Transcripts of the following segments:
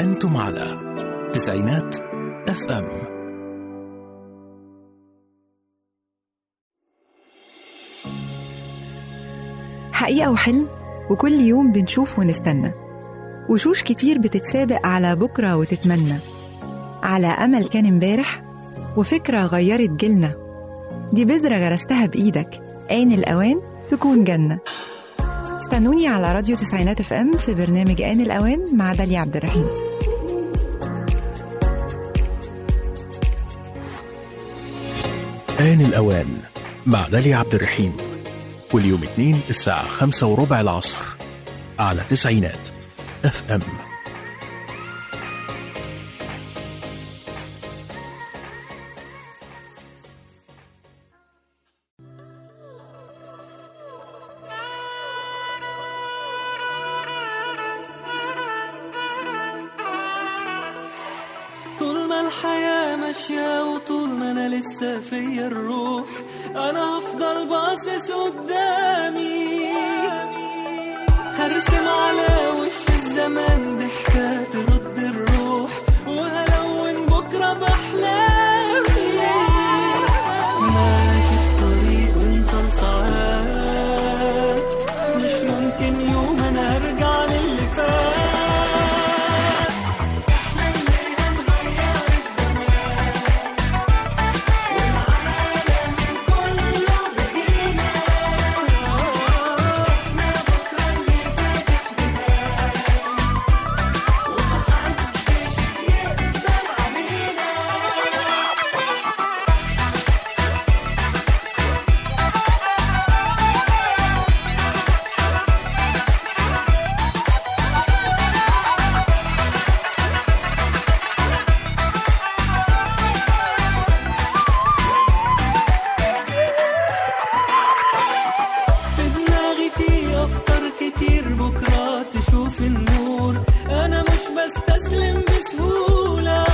أنتم على تسعينات اف ام حقيقة وحلم وكل يوم بنشوف ونستنى وشوش كتير بتتسابق على بكرة وتتمنى على أمل كان امبارح وفكرة غيرت جيلنا دي بذرة غرستها بإيدك آن الأوان تكون جنة استنوني على راديو تسعينات اف ام في برنامج آن الأوان مع داليا عبد الرحيم آن الأوان مع داليا عبد الرحيم كل يوم اثنين الساعة خمسة وربع العصر على تسعينات اف ام طول ما الحياة ماشية وطول ما أنا لسه فيا الروح أنا هفضل باصص قدامي هرسم على وش الزمان ضحكة ترد الروح وهلون بكرة بأحلامي ماشي في طريق وانت لساعات مش ممكن يوم أنا أرجع للي فات في دماغي في افكار كتير بكره تشوف النور انا مش بستسلم بسهوله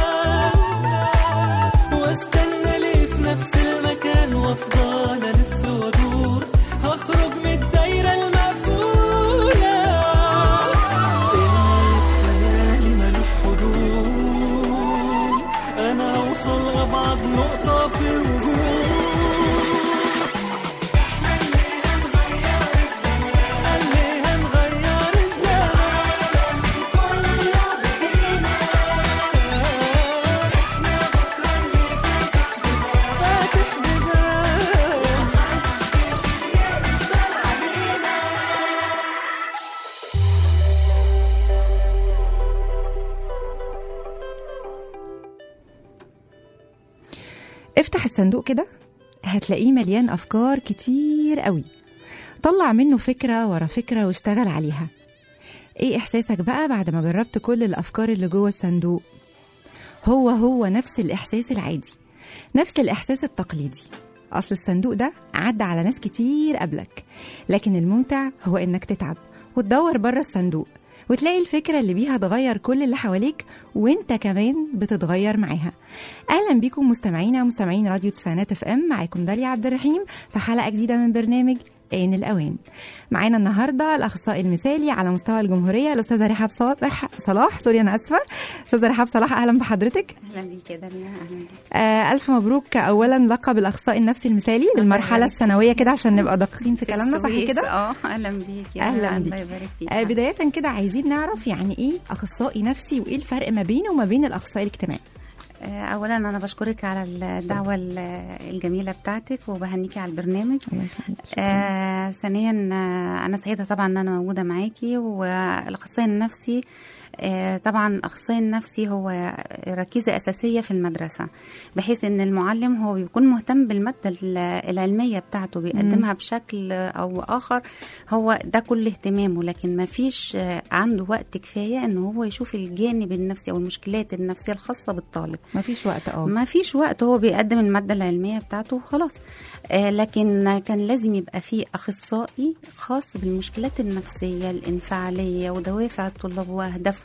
واستنى ليه في نفس المكان وافضل الف وادور هخرج من الدايره المقفوله اللي في خيالي ملوش حدود انا اوصل لابعد نقطه في الوجود قال لي هنغير الزمان فاتح بيبان افتح الصندوق كده هتلاقيه مليان أفكار كتير قوي طلع منه فكرة ورا فكرة واشتغل عليها ايه إحساسك بقى بعد ما جربت كل الأفكار اللي جوه الصندوق هو هو نفس الإحساس العادي نفس الإحساس التقليدي أصل الصندوق ده عدى على ناس كتير قبلك لكن الممتع هو إنك تتعب وتدور بره الصندوق وتلاقي الفكرة اللي بيها تغير كل اللي حواليك وانت كمان بتتغير معاها اهلا بيكم مستمعينا ومستمعين راديو تسعينات اف ام معاكم داليا عبد الرحيم في حلقة جديدة من برنامج آن الأوان معانا النهاردة الأخصائي المثالي على مستوى الجمهورية الأستاذة رحاب صالح صلاح سوري أنا آسفة أستاذة رحاب صلاح أهلا بحضرتك اهلا بيك يا دنيا اهلا بيك آه ألف مبروك أولا لقب الأخصائي النفسي المثالي للمرحلة الثانوية كده عشان نبقى دقيقين في كلامنا صح السويس، كده اه اهلا بيك يا أهلا الله بيك. يبارك فيك آه بداية كده عايزين نعرف يعني إيه أخصائي نفسي وإيه الفرق ما بينه وما بين الأخصائي الاجتماعي آه، اولا انا بشكرك على الدعوه ال- الجميله بتاعتك وبهنيكي على البرنامج الله يخليك آه ثانيا آه انا سعيده طبعا ان انا موجوده معاكي والاخصائي النفسي آه، طبعا الاخصائي النفسي هو ركيزه اساسيه في المدرسه بحيث ان المعلم هو بيكون مهتم بالماده ال- العلميه بتاعته بيقدمها بشكل او اخر هو ده كل اهتمامه لكن ما فيش آه، عنده وقت كفايه ان هو يشوف الجانب النفسي او المشكلات النفسيه الخاصه بالطالب ما فيش وقت اه ما فيش وقت هو بيقدم المادة العلمية بتاعته وخلاص آه لكن كان لازم يبقى فيه أخصائي خاص بالمشكلات النفسية الانفعالية ودوافع الطلاب وأهدافهم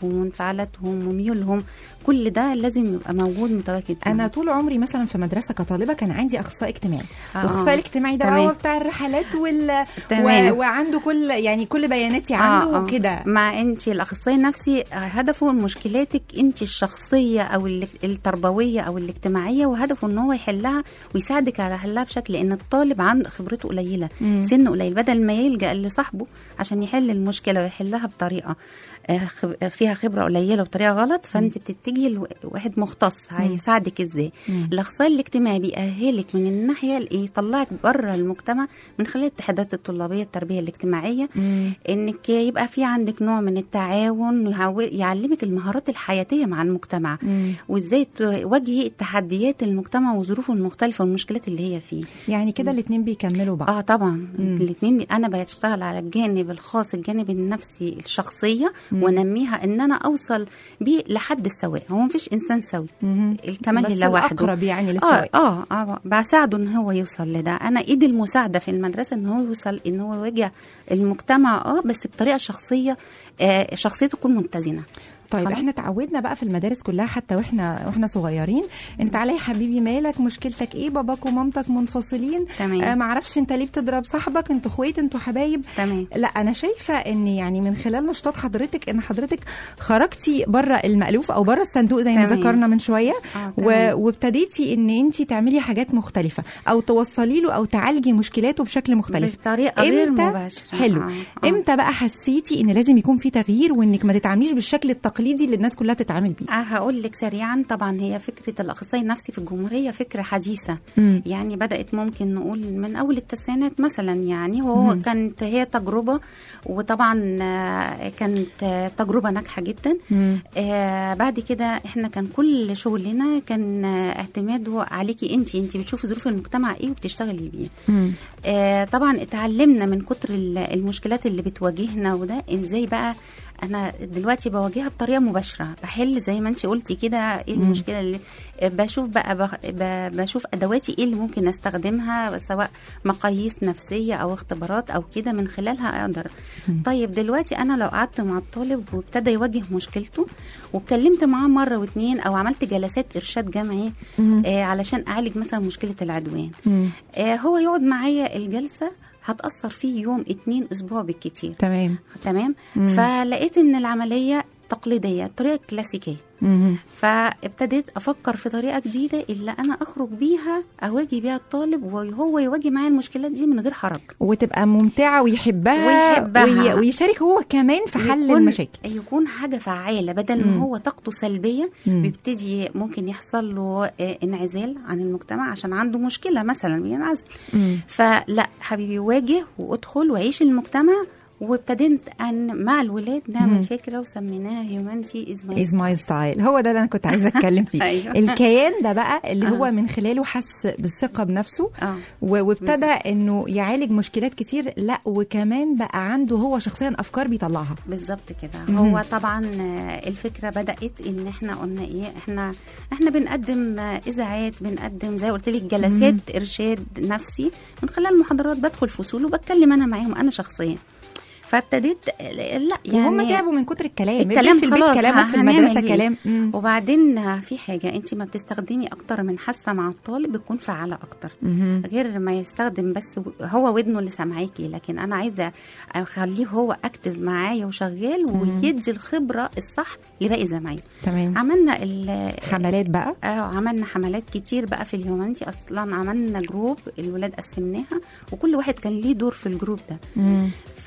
اهتماماتهم وانفعالاتهم وميولهم كل ده لازم يبقى موجود متواجد انا معاهم. طول عمري مثلا في مدرسه كطالبه كان عندي اخصائي اجتماعي آه. والاخصائي الاجتماعي ده تمام. هو بتاع الرحلات وال تمام. و... وعنده كل يعني كل بياناتي عنده آه، آه. وكده مع انت الاخصائي النفسي هدفه مشكلاتك انت الشخصيه او ال- التربويه او الاجتماعيه وهدفه ان هو يحلها ويساعدك على حلها بشكل ان الطالب عنده خبرته قليله مم. سنه قليل بدل ما يلجا لصاحبه عشان يحل المشكله ويحلها بطريقه آه، خب- فيها خبره قليله وطريقه غلط فانت بتتجهي لواحد مختص هيساعدك ازاي مم. الاخصائي الاجتماعي بيأهلك من الناحيه اللي يطلعك بره المجتمع من خلال الاتحادات الطلابيه التربيه الاجتماعيه مم. انك يبقى في عندك نوع من التعاون يعو- يعلمك المهارات الحياتيه مع المجتمع مم. وازاي تواجهي تحديات المجتمع وظروفه المختلفه والمشكلات اللي هي فيه يعني كده الاثنين بيكملوا بعض اه طبعا مم. الاثنين انا بشتغل على الجانب الخاص الجانب النفسي الشخصيه وانميها ان انا اوصل بيه لحد السواء هو مفيش انسان سوي مهم. الكمال بس لله وحده الأقرب يعني اه للسواء اه اه بساعده ان هو يوصل لده انا ايدي المساعده في المدرسه ان هو يوصل ان هو يواجه المجتمع اه بس بطريقه شخصيه آه شخصيته تكون متزنه طيب خلاص. احنا اتعودنا بقى في المدارس كلها حتى واحنا واحنا صغيرين ان تعالى يا حبيبي مالك مشكلتك ايه باباك ومامتك منفصلين تمام. آه معرفش انت ليه بتضرب صاحبك انتوا اخوات انتوا حبايب تمام لا انا شايفه ان يعني من خلال نشاطات حضرتك ان حضرتك خرجتي بره المألوف او بره الصندوق زي ما تمام. ذكرنا من شويه آه، و- تمام. وابتديتي ان انت تعملي حاجات مختلفه او توصلي له او تعالجي مشكلاته بشكل مختلف بطريقه غير إمتى؟ مباشره حلو آه. آه. امتى بقى حسيتي ان لازم يكون في تغيير وانك ما تتعامليش بالشكل التقليدي اللي الناس كلها بتتعامل بيه آه هقول لك سريعا طبعا هي فكره الاخصائي النفسي في الجمهوريه فكره حديثه مم. يعني بدات ممكن نقول من اول التسعينات مثلا يعني هو مم. كانت هي تجربه وطبعا آه، كانت آه، تجربه ناجحه جدا مم. آه بعد كده احنا كان كل شغلنا كان آه، اعتماده عليكي انت انت بتشوفي ظروف المجتمع ايه وبتشتغلي بيه مم. آه طبعا اتعلمنا من كتر ال- المشكلات اللي بتواجهنا وده ازاي بقى انا دلوقتي بواجهها بطريقه مباشره بحل زي ما انت قلتي كده ايه مم. المشكله اللي آه، بشوف بقى بخ- ب- بشوف ادواتي ايه اللي ممكن استخدمها سواء مقاييس نفسيه او اختبارات او كده من خلالها اقدر طيب دلوقتي انا لو قعدت مع الطالب وابتدى يواجه مشكلته واتكلمت معاه مره واتنين او عملت جلسات ارشاد جمعي مم. آه علشان اعالج مثلا مشكله العدوان مم. آه هو يقعد معايا الجلسه هتاثر فيه يوم اتنين اسبوع بالكتير تمام تمام مم. فلقيت ان العمليه تقليديه طريقه كلاسيكيه مم. فابتديت افكر في طريقه جديده اللي انا اخرج بيها اواجه بيها الطالب وهو يواجه معايا المشكلات دي من غير حرج وتبقى ممتعه ويحبها ويحبها. وي... ويشارك هو كمان في حل يكون- المشاكل يكون حاجه فعاله بدل مم. ما هو طاقته سلبيه مم. بيبتدي ممكن يحصل له آه، انعزال عن المجتمع عشان عنده مشكله مثلا بينعزل مم. فلا حبيبي واجه وادخل وعيش المجتمع وابتديت ان مع الولاد نعمل مم. فكره وسميناها هيومانتي از از ماي ستايل هو ده اللي انا كنت عايزه اتكلم فيه أيوة. الكيان ده بقى اللي هو آه. من خلاله حس بالثقه بنفسه اه و- وابتدى انه يعالج مشكلات كتير لا وكمان بقى عنده هو شخصيا افكار بيطلعها بالظبط كده مهم. هو طبعا آه، الفكره بدات ان احنا قلنا ايه احنا احنا بنقدم آه، اذاعات بنقدم زي ما قلت لك جلسات ارشاد نفسي من خلال محاضرات بدخل فصول وبتكلم انا معاهم انا شخصيا فابتديت آه، لا يعني يعني وهم تعبوا من كتر الكلام الكلام في البيت خلاص، كلام ه- وفي هنعمل المدرسه بيه. كلام مم. وبعدين في حاجه انت ما بتستخدمي اكتر من حاسه مع الطالب بتكون فعاله اكتر مهم. غير ما يستخدم بس و- هو ودنه اللي سامعاكي لكن انا عايزه اخليه هو اكتف معايا وشغال ويدي الخبره الصح لباقي زمايله تمام عملنا ال- حملات بقى اه عملنا حملات كتير بقى في الهيومانيتي اصلا عملنا جروب الولاد قسمناها وكل واحد كان ليه دور في الجروب ده مم.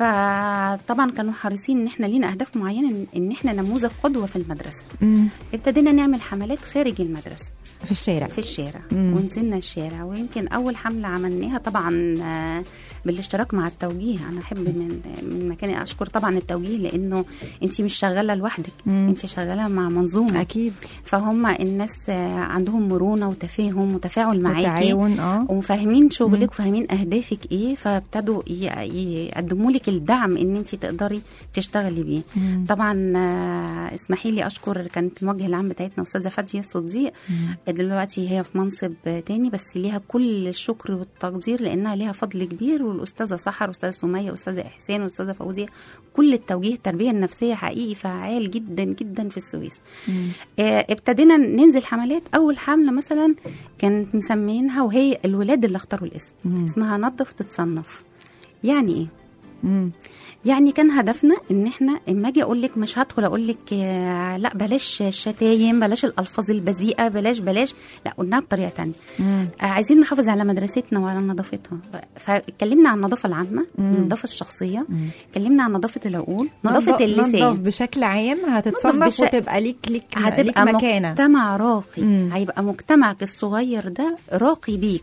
فطبعا كانوا حريصين ان احنا لينا اهداف معينه إن- ان احنا نموذج قدوه في المدرسه مم. ابتدينا نعمل حملات خارج المدرسه في الشارع في الشارع مم. ونزلنا الشارع ويمكن اول حمله عملناها طبعا آه، بالاشتراك مع التوجيه انا احب من من مكاني اشكر طبعا التوجيه لانه انت مش شغاله لوحدك مم. انت شغاله مع منظومه اكيد فهم الناس آه، عندهم مرونه وتفاهم وتفاعل معاكي وتعاون اه وفاهمين شغلك وفاهمين اهدافك ايه فابتدوا ي- يقدموا لك الدعم ان انت تقدري تشتغلي بيه مم. طبعا آه، اسمحي لي اشكر كانت الموجه العام بتاعتنا استاذه فاديه الصديق دلوقتي هي في منصب تاني بس ليها كل الشكر والتقدير لانها ليها فضل كبير والاستاذه سحر واستاذه سميه واستاذه احسان واستاذه فوزيه كل التوجيه التربيه النفسيه حقيقي فعال جدا جدا في السويس آه، ابتدينا ننزل حملات اول حمله مثلا كانت مسمينها وهي الولاد اللي اختاروا الاسم اسمها نظف تتصنف يعني ايه مم. يعني كان هدفنا ان احنا اما اجي اقول لك مش هدخل اقول لك آه، لا بلاش الشتايم بلاش الالفاظ البذيئه بلاش بلاش لا قلناها بطريقه تانية مم. آه، عايزين نحافظ على مدرستنا وعلى نظافتها فاتكلمنا عن النظافه العامه النظافه الشخصيه اتكلمنا عن نظافه العقول نظافه نضف- نضف اللسان بشكل عام هتتصنف بش- وتبقى ليك ليك ليك هتبقى مكانه مجتمع راقي مم. هيبقى مجتمعك الصغير ده راقي بيك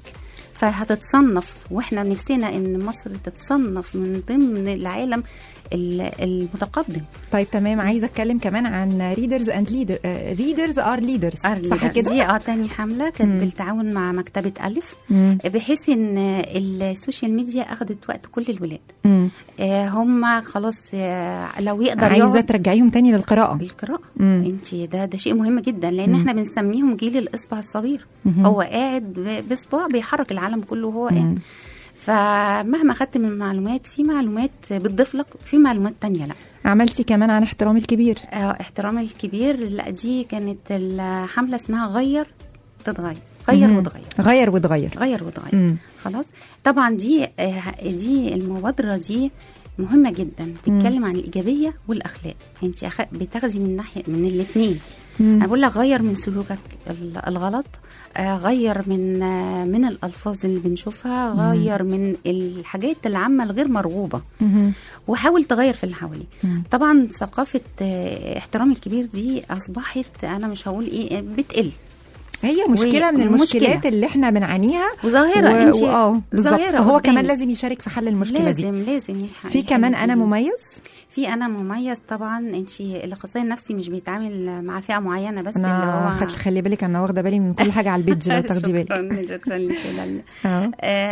فهتتصنف واحنا نفسنا ان مصر تتصنف من ضمن العالم ال- المتقدم طيب تمام عايزه اتكلم كمان عن ريدرز اند ليدر ريدرز ار ليدرز صح كده دي اه تاني حمله كانت بالتعاون مع مكتبه الف مم. بحيث ان السوشيال ميديا اخذت وقت كل الولاد مم. آه هم خلاص آه لو يقدر عايزه يقعد ترجعيهم تاني للقراءه بالقراءة مم. انت ده ده شيء مهم جدا لان احنا بنسميهم جيل الاصبع الصغير مهم. هو قاعد ب- بصباع بيحرك العالم كله وهو مم. قاعد فمهما خدت من معلومات في معلومات بتضيف لك في معلومات تانية لا عملتي كمان عن احترام الكبير آه، احترام الكبير لا دي كانت الحملة اسمها غير تتغير غير مهم. وتغير غير وتغير غير وتغير مم. خلاص طبعا دي آه، دي المبادرة دي مهمة جدا بتتكلم عن الإيجابية والأخلاق انت أخ- بتاخدي من ناحية من الاثنين مم. انا بقول لك غير من سلوكك ال- الغلط آه، غير من آه، من الالفاظ اللي بنشوفها غير من الحاجات العامه الغير مرغوبه مهم. وحاول تغير في اللي حواليك مم. طبعا ثقافه آه، احترام الكبير دي اصبحت انا مش هقول ايه بتقل هي مشكله من ومشكلة. المشكلات اللي احنا بنعانيها وظاهره و- انت و- اه بالظبط ظاهرة فهو قدامك. كمان لازم يشارك في حل المشكله دي لازم لازم يح- في كمان يحل انا فيها. مميز في انا مميز طبعا انت الاخصائي النفسي مش بيتعامل مع فئه معينه بس اللي انا هو خد خلي بالك انا واخده بالي من كل حاجه على البيج لو تاخدي بالك شكرا شكرا لك اه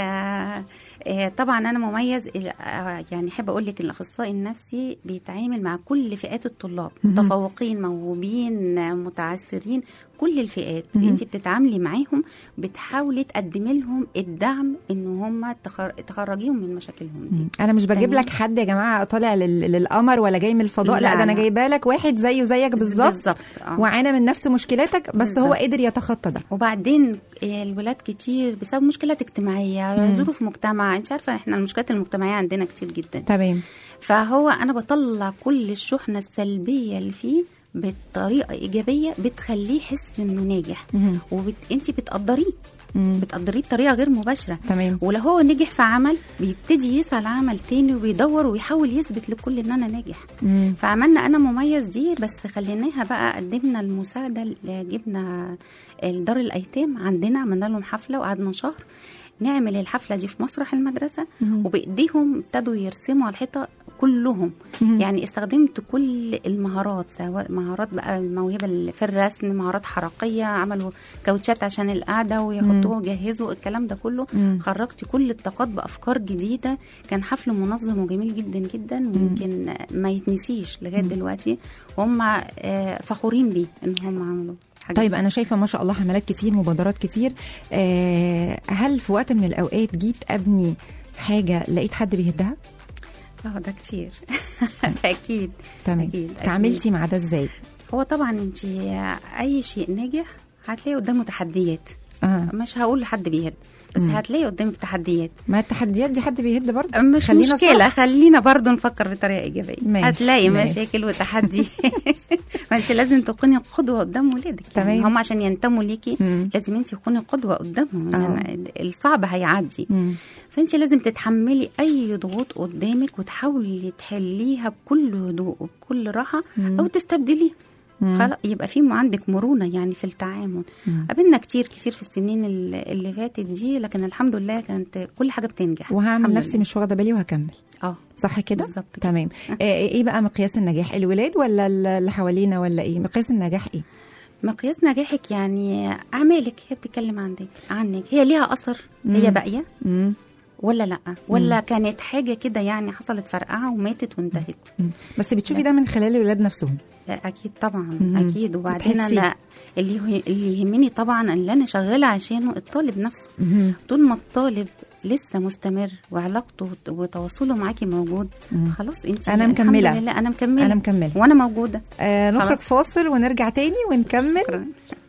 آه آه، طبعا انا مميز ال- آه، يعني احب اقول لك الاخصائي النفسي بيتعامل مع كل فئات الطلاب متفوقين موهوبين آه، متعثرين كل الفئات مهم. انت بتتعاملي معاهم بتحاولي تقدمي لهم الدعم ان هم تخر... تخرجيهم من مشاكلهم دي مم. انا مش بجيب تمام. لك حد يا جماعه طالع لل... للقمر ولا جاي من الفضاء لا, لا، ده انا لا. جايبه لك واحد زيه زيك بالظبط بالظبط آه. وعانى من نفس مشكلاتك بس هو بالظبط. قدر يتخطى ده وبعدين آه، الولاد كتير بسبب مشكلات اجتماعيه مم. ظروف مجتمع انت عارفه احنا المشكلات المجتمعيه عندنا كتير جدا تمام فهو انا بطلع كل الشحنه السلبيه اللي فيه بطريقه ايجابيه بتخليه يحس انه ناجح مهم. وانت بتقدريه مم. بتقدريه بطريقه غير مباشره تمام ولو هو نجح في عمل بيبتدي يسعى لعمل تاني وبيدور ويحاول يثبت لكل ان انا ناجح مم. فعملنا انا مميز دي بس خليناها بقى قدمنا المساعده اللي جبنا دار الايتام عندنا عملنا لهم حفله وقعدنا شهر نعمل الحفله دي في مسرح المدرسه مهم. وبايديهم ابتدوا يرسموا على الحيطه كلهم مهم. يعني استخدمت كل المهارات سواء مهارات بقى الموهبه اللي في الرسم مهارات حركيه عملوا كاوتشات عشان القعده ويحطوها ويجهزوا الكلام ده كله مم. خرجت كل الطاقات بافكار جديده كان حفل منظم وجميل جدا جدا ويمكن ما يتنسيش لغايه دلوقتي هم آه، فخورين بيه ان هم عملوا حاجة طيب دي. انا شايفه ما شاء الله حملات كتير مبادرات كتير آه هل في وقت من الاوقات جيت ابني حاجه لقيت حد بيهدها اه ده كتير اكيد تمام أكيد، أكيد. تعاملتي مع ده ازاي هو طبعا انت اي شيء ناجح هتلاقي قدامه تحديات اه مش هقول لحد بيهد بس مم. هتلاقي قدامك تحديات ما التحديات دي حد بيهد برضه مش خلينا مشكلة صح. خلينا برضو نفكر بطريقة إيجابية ماشي، هتلاقي ماشي. مشاكل وتحدي ما انت لازم تكوني قدوة قدام ولادك تمام. يعني هم عشان ينتموا ليكي مم. لازم انت تكوني قدوة قدامهم آه. يعني الصعب هيعدي مم. فانت لازم تتحملي اي ضغوط قدامك وتحاولي تحليها بكل هدوء وبكل راحة مم. او تستبدليها مم. خلاص يبقى في عندك مرونه يعني في التعامل مم. قابلنا كتير كتير في السنين اللي اللي فاتت دي لكن الحمد لله كانت كل حاجه بتنجح وهعمل الحمد نفسي لله. مش واخده بالي وهكمل اه صح كده بالظبط كده. تمام آه ايه بقى مقياس النجاح الولاد ولا اللي حوالينا ولا ايه مقياس النجاح ايه مقياس نجاحك يعني اعمالك هي بتتكلم عنك عنك هي ليها اثر هي مم. باقيه مم. ولا لا ولا كانت حاجه كده يعني حصلت فرقعه وماتت وانتهت مم. بس بتشوفي ده من خلال الولاد نفسهم اكيد طبعا مم. اكيد وبعدين بتحسي. انا اللي اللي يهمني طبعا اللي انا شغاله عشانه الطالب نفسه مم. طول ما الطالب لسه مستمر وعلاقته وت- وتواصله معاكي موجود مم. خلاص انت أنا الحمد مكملة. لله انا مكمله انا مكمله وانا موجوده آه نخرج خلاص. فاصل ونرجع تاني ونكمل شكرا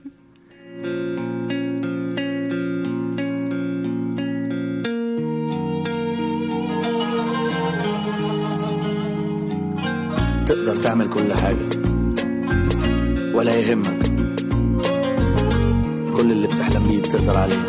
تقدر تعمل كل حاجة ولا يهمك كل اللي بتحلم بيه تقدر عليه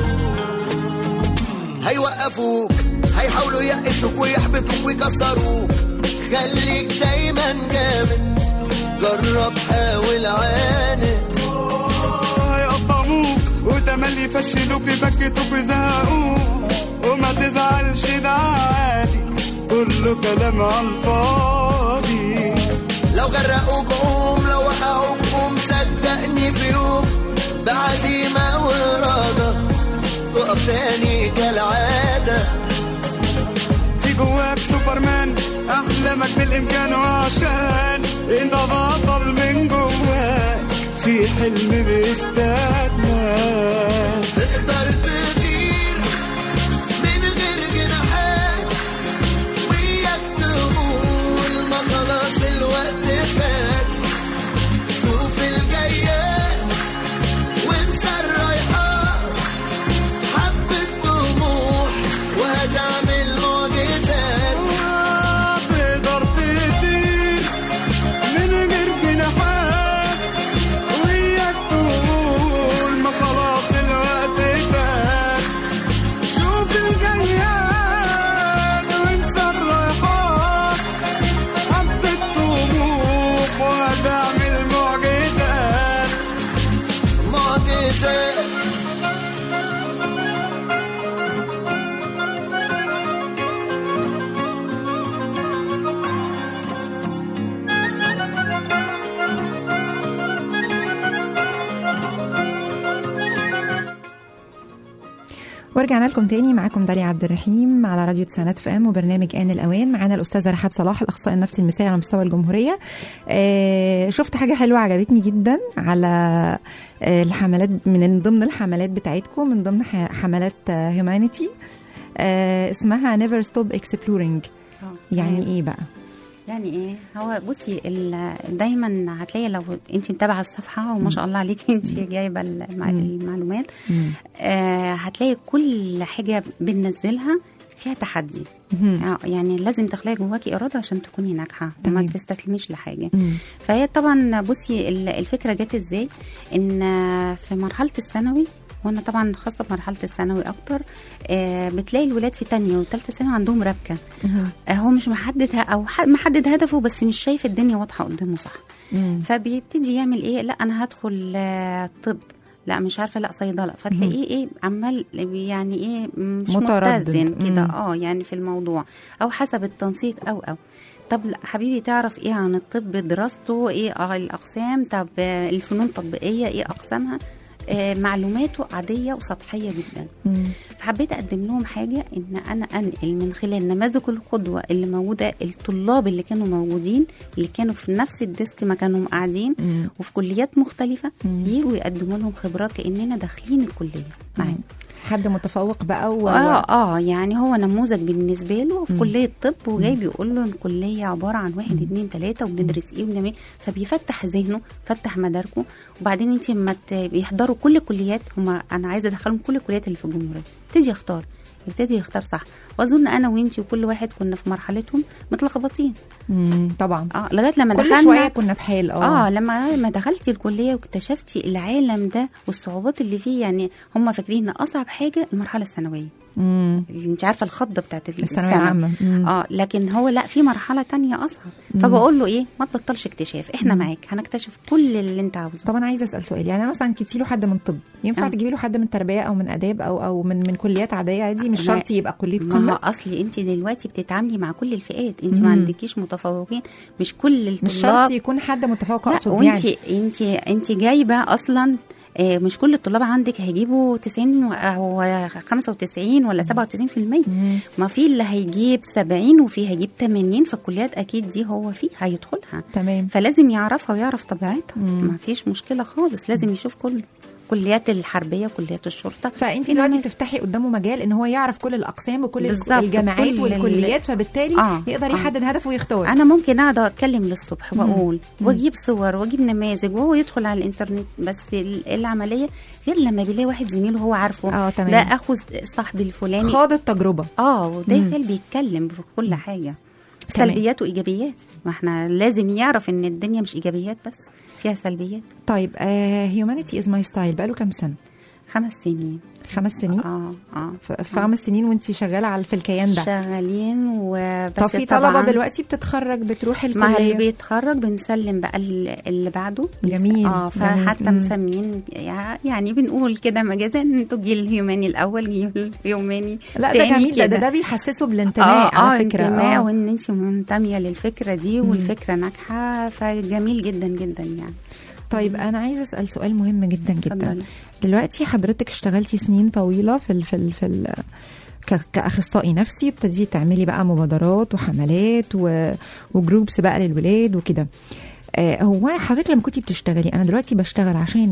هيوقفوك هيحاولوا يقسوك ويحبطوك ويكسروك خليك دايما جامد جرب حاول عاند هيقطعوك وتملي يفشلوك يبكتوك ويزهقوك وما تزعلش ده عادي كله كلام على الفاضي لو غرقوك قوم لو وقعوك قوم صدقني في يوم بعزيمة وإرادة تقف تاني كالعادة في جواك سوبرمان احلامك بالامكان وعشان انت بطل من جواك في حلم بيستناك تقدر تطير من غير جناحات وياك تقول ما خلاص الوقت فات شوف الجايات وانسى الرايحات حبة طموح وهتعمل معجزات تقدر تطير من غير جناحات وياك تقول ما خلاص الوقت فات شوف الجياد وانسى الرايحات حبة طموح وهتعمل معجزات معجزات ورجعنا لكم تاني معاكم داليا عبد الرحيم على راديو تسعينات في ام وبرنامج ان الاوان معانا الاستاذه رحاب صلاح الاخصائي النفسي المثالي على مستوى الجمهوريه آه شفت حاجه حلوه عجبتني جدا على آه الحملات من ضمن الحملات بتاعتكم من ضمن ح- حملات هيومانيتي آه اسمها نيفر ستوب اكسبلورينج يعني ايه بقى يعني ايه هو بصي ال- دايما هتلاقي لو انت متابعه الصفحه وما شاء الله عليكي انت جايبه المع- المعلومات مم. آه هتلاقي كل حاجه بننزلها فيها تحدي مهم. آه، يعني لازم تخلقي جواكي اراده عشان تكوني ناجحه وما تمام. تستسلميش لحاجه مم. فهي طبعا بصي ال- الفكره جت ازاي ان في مرحله الثانوي وانا طبعا خاصه بمرحله الثانوي اكتر آه بتلاقي الولاد في تانية وثالثه ثانوي عندهم ربكه مهم. آه هو مش محدد ه- او ح- محدد هدفه بس مش شايف الدنيا واضحه قدامه صح مم. فبيبتدي يعمل ايه لا انا هدخل آه، طب لا مش عارفه لا صيدله فتلاقيه ايه عمال يعني ايه مش متردد. متزن كده مم. اه يعني في الموضوع او حسب التنسيق او او طب لا حبيبي تعرف ايه عن الطب دراسته ايه اه الاقسام طب آه، الفنون التطبيقيه ايه اقسامها آه معلوماته عاديه وسطحيه جدا مم. فحبيت اقدم لهم حاجه ان انا انقل من خلال نماذج القدوه اللي موجوده الطلاب اللي كانوا موجودين اللي كانوا في نفس الديسك مكانهم قاعدين مم. وفي كليات مختلفه مم. يجوا يقدموا لهم خبرات كاننا داخلين الكليه معاهم حد متفوق بقى و... اه اه يعني هو نموذج بالنسبه له في مم. كليه طب وجاي بيقول له الكليه عباره عن واحد اتنين تلاته وبندرس ايه وبنعمل ايه فبيفتح ذهنه فتح مداركه وبعدين انت لما ت- بيحضروا كل الكليات هما انا عايزه ادخلهم كل الكليات اللي في الجمهوريه يبتدي يختار يبتدي يختار صح واظن انا وانتي وكل واحد كنا في مرحلتهم متلخبطين مم. طبعا اه لغايه لما كل دخلنا شويه كنا بحال اه اه لما ما دخلتي الكليه واكتشفتي العالم ده والصعوبات اللي فيه يعني هم فاكرين ان اصعب حاجه المرحله الثانويه مم. اللي انت عارفه الخضه بتاعت الثانويه العامه مم. اه لكن هو لا في مرحله تانية اصعب فبقول له ايه ما تبطلش اكتشاف احنا معاك هنكتشف كل اللي انت عاوزه طب انا عايزه اسال سؤال يعني أنا مثلا جبتي له حد من طب ينفع آه. تجيبي له حد من تربيه او من اداب او او من من كليات عاديه عادي مش ما- شرط يبقى كليه ما هو قمه اصلي انت دلوقتي بتتعاملي مع كل الفئات انت مم. ما عندكيش متفوقين مش كل الطلاب مش شرط يكون حد متفوق لا اقصد وانت يعني انت انت جايبه اصلا آه، مش كل الطلاب عندك هيجيبوا 90 و- او 95 ولا 97% مم. ما في اللي هيجيب 70 وفي هيجيب 80 فالكليات اكيد دي هو فيه هيدخلها تمام فلازم يعرفها ويعرف طبيعتها مم. ما فيش مشكله خالص لازم يشوف كله كليات الحربيه وكليات الشرطه فانت في دلوقتي نماذج- بتفتحي قدامه مجال ان هو يعرف كل الاقسام وكل بالظبط، الجامعات كل ال- والكليات فبالتالي آه، يقدر آه. يحدد هدفه ويختار انا ممكن اقعد اتكلم للصبح مم. واقول مم. واجيب صور واجيب نماذج وهو يدخل على الانترنت بس ال- العمليه غير لما بيلاقي واحد زميله هو عارفه اه تمام لا اخو صاحبي الفلاني خاض التجربه اه مم. وداخل بيتكلم في كل حاجه تمام. سلبيات وايجابيات ما احنا لازم يعرف ان الدنيا مش ايجابيات بس فيها سلبيات طيب هيومانيتي از ماي ستايل بقاله كام سنه خمس سنين خمس سنين اه اه ف- في خمس سنين وانت شغاله على في الكيان ده شغالين وبس طب في طلبه دلوقتي بتتخرج بتروح مع اللي الكليه بيتخرج بنسلم بقى ال- اللي بعده جميل، اه جميل. فحتى مم. مسمين يع- يعني بنقول كده مجازا انتوا جيل الهيوماني الاول جيل الهيوماني لا ده تاني جميل ده, ده, كده. ده بيحسسه بالانتماء على فكره انتماء آه. وان انت منتميه للفكره دي والفكره ناجحه فجميل جدا جدا يعني طيب انا عايزه اسال سؤال مهم جدا جدا اتفضلي. دلوقتي حضرتك اشتغلتي سنين طويله في ال في ال في ال ك- كاخصائي نفسي ابتديتي تعملي بقى مبادرات وحملات و... وجروبس بقى للولاد وكده آه هو حضرتك لما كنتي بتشتغلي انا دلوقتي بشتغل عشان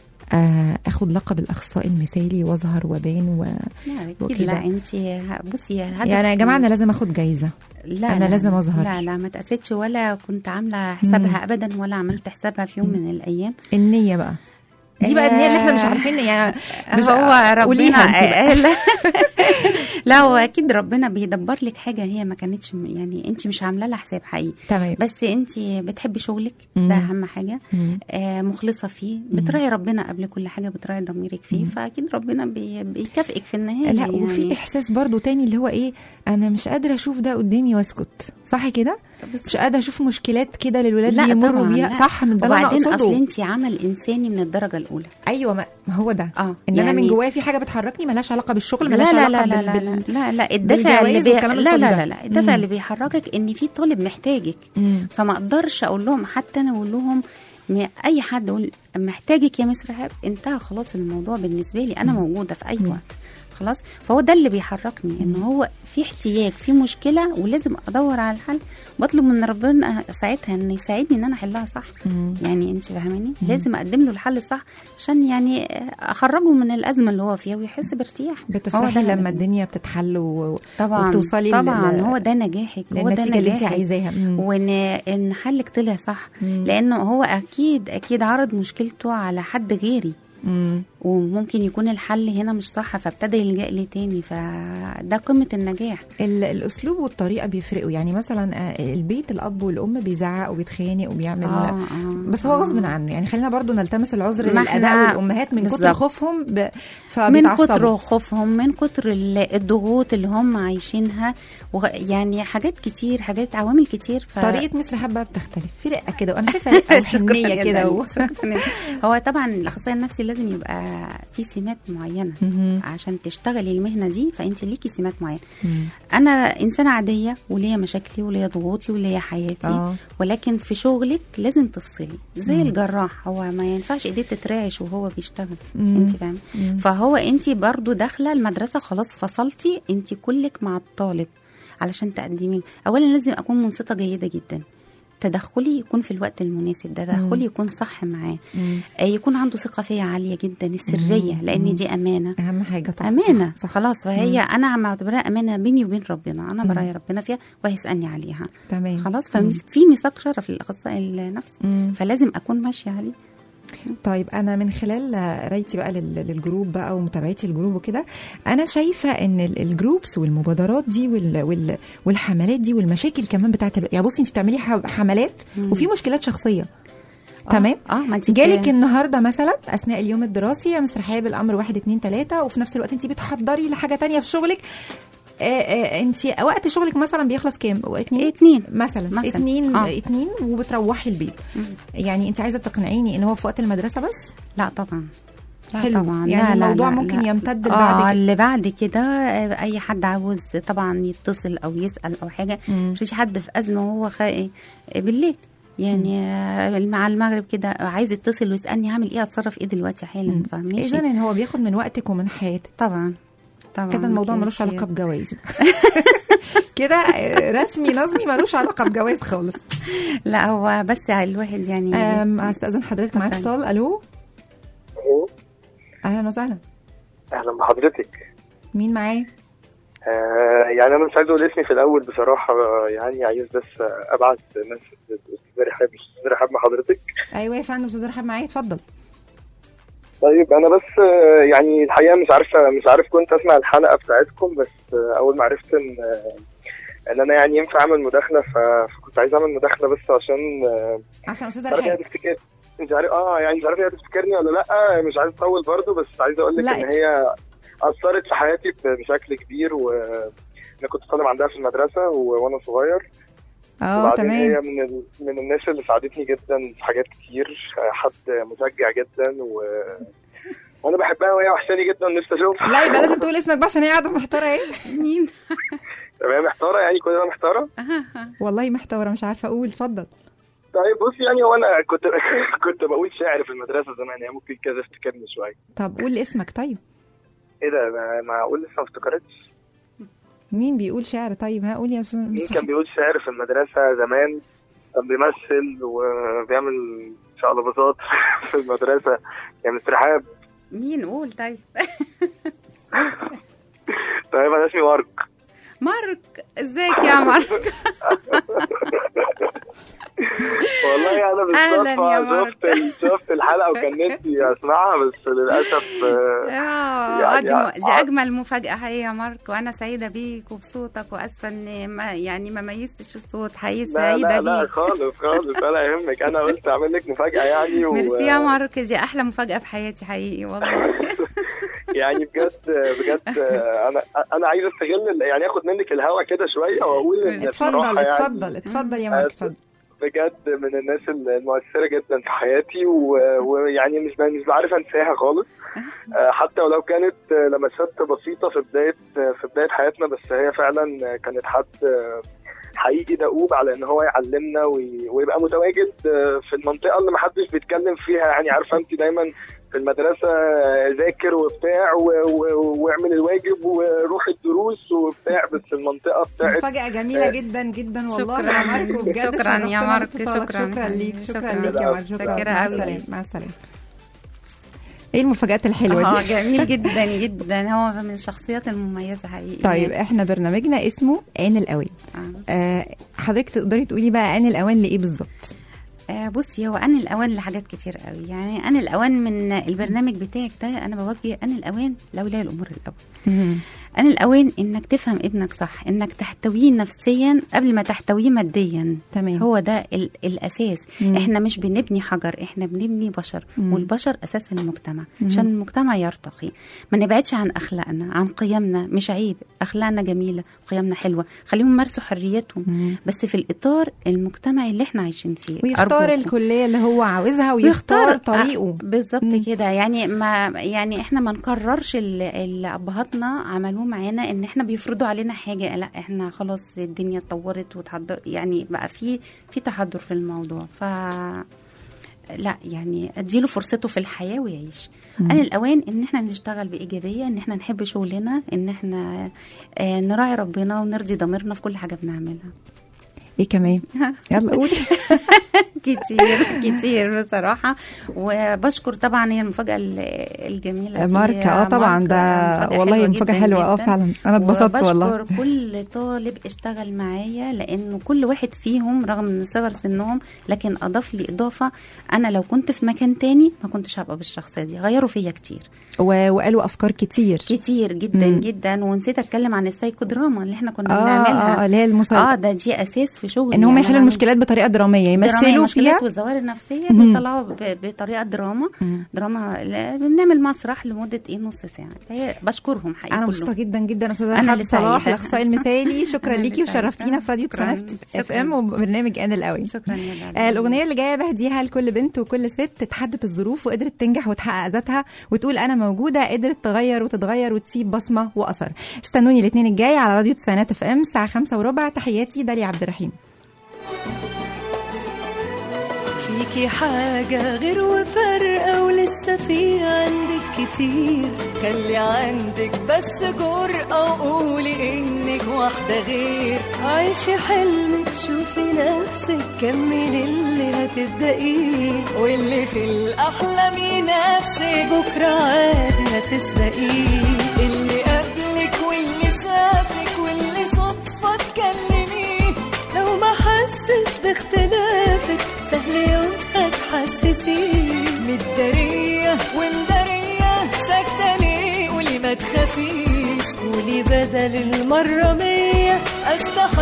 آه اخد لقب الاخصائي المثالي واظهر وابان و... لا اكيد وكده. لا انت بصي هدف يعني يا جماعه انا لازم اخد جايزه لا أنا لا لازم أظهر. لا لا ما تأسستش ولا كنت عامله حسابها ابدا ولا عملت حسابها في يوم من الايام النيه بقى دي بقى النيه اللي احنا مش عارفين يعني مش هو ربنا قوليها انت بقى. لا لا هو اكيد ربنا بيدبر لك حاجه هي ما كانتش يعني انت مش عامله لها حساب حقيقي تمام بس انت بتحبي شغلك مم. ده اهم حاجه مم. آه مخلصه فيه بتراعي ربنا قبل كل حاجه بتراعي ضميرك فيه فاكيد ربنا بي بيكافئك في النهايه لا يعني. وفي احساس برضو تاني اللي هو ايه انا مش قادره اشوف ده قدامي واسكت صح كده مش قادره اشوف مشكلات كده للولاد لا يمروا طبعا بيها لا. صح من ده اللي انا وبعدين اصل اقصده انت عمل انساني من الدرجه الاولى ايوه ما ما هو ده اه ان انا من يعني- جوايا في حاجه بتحركني ملهاش علاقه بالشغل لا ملهاش لا علاقه لا بال... لا, لا, بال... لا لا الدافع اللي بالجواز بي... والكلام لا الفاضي لا ده. لا لا الدافع مم. اللي بيحركك ان في طالب محتاجك مم. فما اقدرش اقول لهم حتى انا اقول لهم م- اي حد يقول محتاجك يا مس رهاب انتهى خلاص الموضوع بالنسبه لي انا موجوده في اي وقت خلاص فهو ده اللي بيحركني ان هو في احتياج في مشكله ولازم ادور على الحل بطلب من ربنا ساعتها ان يساعدني ان انا احلها صح مم. يعني انت فاهماني لازم اقدم له الحل الصح عشان يعني اخرجه من الازمه اللي هو فيها ويحس بارتياح هو بتفرحي ده لما الهدف. الدنيا بتتحل و... طبعا وبتوصلي طبعا لل- هو ده نجاحك هو ده للنتيجه اللي انت نجاحك. عايزاها مم. وان ان حلك طلع صح مم. لانه هو اكيد اكيد عرض مشكلته على حد غيري مم. وممكن يكون الحل هنا مش صح فابتدى يلجا لي تاني فده قمه النجاح ال- الاسلوب والطريقه بيفرقوا يعني مثلا آه، البيت الاب والام بيزعق وبيتخانق وبيعمل آه، آه، بس هو آه. غصب عنه يعني خلينا برضو نلتمس العذر ما للاباء إحنا- والامهات من كتر بالظبط. خوفهم ب... من فبيتعصبوا كتر خوفهم من كتر ال- الضغوط اللي هم عايشينها وغ- يعني حاجات كتير حاجات عوامل كتير ف... طريقه مصر حبه بتختلف في رقه كده وانا شايفه رقه شكراً وحنيه كده جداً. و... شكراً. هو طبعا الاخصائي النفسي لازم يبقى في سمات معينه مهم. عشان تشتغلي المهنه دي فانت ليكي سمات معينه مم. انا انسانه عاديه وليا مشاكلي وليا ضغوطي وليا حياتي آه. ولكن في شغلك لازم تفصلي زي الجراح هو ما ينفعش ايديه تترعش وهو بيشتغل مم. انت فاهمه مم. فهو انت برضو داخله المدرسه خلاص فصلتي انت كلك مع الطالب علشان تقدمي له. اولا لازم اكون منصته جيده جدا تدخلي يكون في الوقت المناسب تدخلي يكون صح معاه مم. آه، يكون عنده ثقه فيا عاليه جدا السريه لان دي امانه اهم حاجه طبعا امانه صح, صح. خلاص فهي انا معتبرها امانه بيني وبين ربنا انا براعي ربنا فيها وهيسالني عليها تمام خلاص مم. ففي ميثاق شرف للاخصائي النفسي مم. فلازم اكون ماشيه عليه طيب انا من خلال قرايتي بقى لل- للجروب بقى ومتابعتي الجروب وكده انا شايفه ان ال- الجروبس والمبادرات دي وال وال والحملات دي والمشاكل كمان بتاعت ال- يعني بصي انت بتعملي ح- حملات وفي مشكلات شخصيه تمام اه ما انت جالك النهارده مثلا اثناء اليوم الدراسي يا مستر حياه الامر واحد اتنين تلاته وفي نفس الوقت انت بتحضري لحاجه تانية في شغلك آه، آه، انت وقت شغلك مثلا بيخلص كام؟ اتنين اتنين مثلا, مثلاً. اتنين آه. اتنين وبتروحي البيت يعني انت عايزه تقنعيني ان هو في وقت المدرسه بس لا طبعا لا حلو. طبعا يعني لا لا الموضوع لا ممكن لا. يمتد آه لبعد كده. اللي بعد كده آه، اي حد عاوز طبعا يتصل او يسال او حاجه مم. مش حد في ازمه وهو خا... بالليل يعني آه، مع المغرب كده عايز يتصل ويسالني هعمل ايه اتصرف ايه دلوقتي حالا فاهمين اذا ان هو بياخد من وقتك ومن حياتك طبعا طبعا كده الموضوع ملوش كتير. علاقه بجواز كده آه، رسمي نظمي ملوش علاقه بجواز خالص لا هو بس الواحد يعني أم، استاذن حضرتك معاك اتفضلي. اتصال الو ألو. اهلا وسهلا اهلا بحضرتك مين معايا آه يعني انا مش عايز اقول اسمي في الاول بصراحه آه، يعني عايز بس ابعت ناس استاذ رحاب استاذ رحاب مع حضرتك ايوه يا فندم استاذ رحاب معايا اتفضل طيب انا بس آه، يعني الحقيقه مش عارفه مش عارف كنت اسمع الحلقه بتاعتكم بس آه، اول ما عرفت ان آه، ان انا يعني ينفع اعمل مداخله ف- فكنت عايز اعمل مداخله بس عشان آه، عشان استاذ مش عارف هي رحاب تفتكر مش عارف اه يعني مش عارف هي تفتكرني ولا لا مش عايز اطول برضه بس عايز اقول لك لا. ان هي اثرت في حياتي ب- بشكل كبير وانا كنت طالب عندها في المدرسه و- وانا صغير اه وبعدين تمام هي من ال... من الناس اللي ساعدتني جدا في حاجات كتير حد مشجع جدا و... وانا بحبها وهي وحشاني جدا نفسي اشوفها لا يبقى لازم تقول اسمك بقى عشان هي قاعده محتاره ايه مين طب هي محتاره يعني كل ده محتاره والله محتاره مش عارفه اقول اتفضل طيب بص يعني هو انا كنت كنت بقول شعر في المدرسه زمان يعني ممكن كذا افتكرني شويه طب قول اسمك طيب ايه ده ما- معقول لسه ما افتكرتش مين بيقول شعر طيب ها قول يا استاذ مين مصطفى. كان بيقول شعر في المدرسه زمان كان بيمثل وبيعمل شقلباظات في المدرسه يا مستر رحاب مين قول طيب طيب انا اسمي مارك مارك ازيك يا مارك والله انا أهلاً يا بالصدفه مارك. شفت ال- شفت الحلقه وكان نفسي اسمعها بس للاسف آه، اه يعني دي, م- دي ع- اجمل مفاجاه حقيقيه يا مارك وانا سعيده بيك وبصوتك واسفه ان ما يعني ما ميزتش الصوت حقيقي لا سعيده لا لا بيك خالص خالص ولا يهمك انا قلت اعمل لك مفاجاه يعني و... ميرسي يا مارك دي احلى مفاجاه في حياتي حقيقي والله يعني بجد بجد آه، انا انا عايز استغل ال- يعني اخد منك الهوا كده شويه واقول ان اتفضل بصراحة يعني اتفضل اتفضل يا مارك اتفضل بجد من الناس المؤثره جدا في حياتي و- ويعني مش مش بعرف انساها خالص آه، حتى ولو كانت آه، لمسات بسيطه في بدايه آه، في بدايه حياتنا بس هي فعلا آه، كانت حد آه، حقيقي دؤوب على ان هو يعلمنا وي- ويبقى متواجد آه، في المنطقه اللي محدش بيتكلم فيها يعني عارفه انت دايما في المدرسه آه، ذاكر وبتاع و- و- واعمل الواجب وروح الدروس وبتاع بس المنطقه بتاعت مفاجأة جميلة جدا جدا والله شكراً. يا ماركو بجد شكراً يا شرفتنا مارك، باتصالك. شكراً. شكرا ليك شكرا شكراً. ليك يا مارك شكرا شكرا مع أوي. السلامة مع السلامة ايه المفاجآت الحلوة اه دي جميل جدا جدا هو من الشخصيات المميزه حقيقي طيب احنا برنامجنا اسمه آن الأوان آه. آه حضرتك تقدري تقولي بقى آن الأوان لإيه بالظبط آه بصي هو ان الاوان لحاجات كتير قوي يعني ان الاوان من البرنامج بتاعك ده انا بوجه ان الاوان لاولياء الامور الاول ان الاوان انك تفهم ابنك صح انك تحتويه نفسيا قبل ما تحتويه ماديا تمام هو ده ال- الاساس مم. احنا مش بنبني حجر احنا بنبني بشر مم. والبشر اساس المجتمع مم. عشان المجتمع يرتقي ما نبعدش عن اخلاقنا عن قيمنا مش عيب اخلاقنا جميله وقيمنا حلوه خليهم يمارسوا حريتهم مم. بس في الاطار المجتمعي اللي احنا عايشين فيه ويختار أرجوكم. الكلية اللي هو عاوزها ويختار طريقه آه، بالظبط مم. كده يعني ما يعني احنا ما نكررش اللي اللي ابهاتنا عملوه معانا ان احنا بيفرضوا علينا حاجه لا احنا خلاص الدنيا اتطورت وتحضر يعني بقى في في تحضر في الموضوع ف لا يعني اديله فرصته في الحياه ويعيش مم. ان الاوان ان احنا نشتغل بايجابيه ان احنا نحب شغلنا ان احنا آه، نراعي ربنا ونرضي ضميرنا في كل حاجه بنعملها ايه كمان يلا قولي كتير كتير بصراحة وبشكر طبعا هي المفاجأة ال- الجميلة دي. ماركة اه طبعا ماركة ده مفاجأة والله حلوة مفاجأة جداً حلوة اه جداً. فعلا انا اتبسطت والله وبشكر كل طالب اشتغل معايا لانه كل واحد فيهم رغم من صغر سنهم لكن اضاف لي اضافه انا لو كنت في مكان تاني ما كنتش هبقى بالشخصيه دي غيروا فيا كتير و- وقالوا افكار كتير كتير جدا مم. جدا ونسيت اتكلم عن السايكودراما اللي احنا كنا اه بنعملها اه اللي هي المسل... اه ده دي اساس في شغلي ان هم أنا يحلوا بعمل- المشكلات بطريقه دراميه درامية يمثلوا المشكلات فيها والظواهر النفسية مهم. بيطلعوا ب- بطريقة دراما مم. دراما لا، بنعمل مسرح لمدة ايه نص ساعة فهي بشكرهم حقيقي انا كلهم. مبسوطه جدا جدا استاذه أنا رحاب اللي سعيدة. صلاح الاخصائي المثالي شكرا أنا ليكي اللي سعيدة. وشرفتينا في راديو شكراً. تسانفت اف شكراً. ام وبرنامج ان القوي شكرا يا لالي. آه، الأغنية اللي جاية بهديها لكل بنت وكل ست تحدت الظروف وقدرت تنجح وتحقق ذاتها وتقول أنا موجودة قدرت تغير وتتغير وتسيب بصمة وأثر استنوني الاثنين الجاي على راديو تسعينات اف ام الساعة خمسة وربع تحياتي داليا عبد الرحيم فيكي حاجة غير وفرقة ولسه في عندك كتير خلي عندك بس جرأة وقولي انك واحدة غير عيشي حلمك شوفي نفسك كملي اللي هتبدأيه واللي في الأحلام ينافسك بكرة عادي هتسبقيه اللي قبلك واللي شافك واللي صدفة تكلميه لو ما حسش باختلافك سهل يوم هتحسسيه متدارية ومدارية ساكتة ليه قولي ما تخافيش قولي بدل المرة مية استحق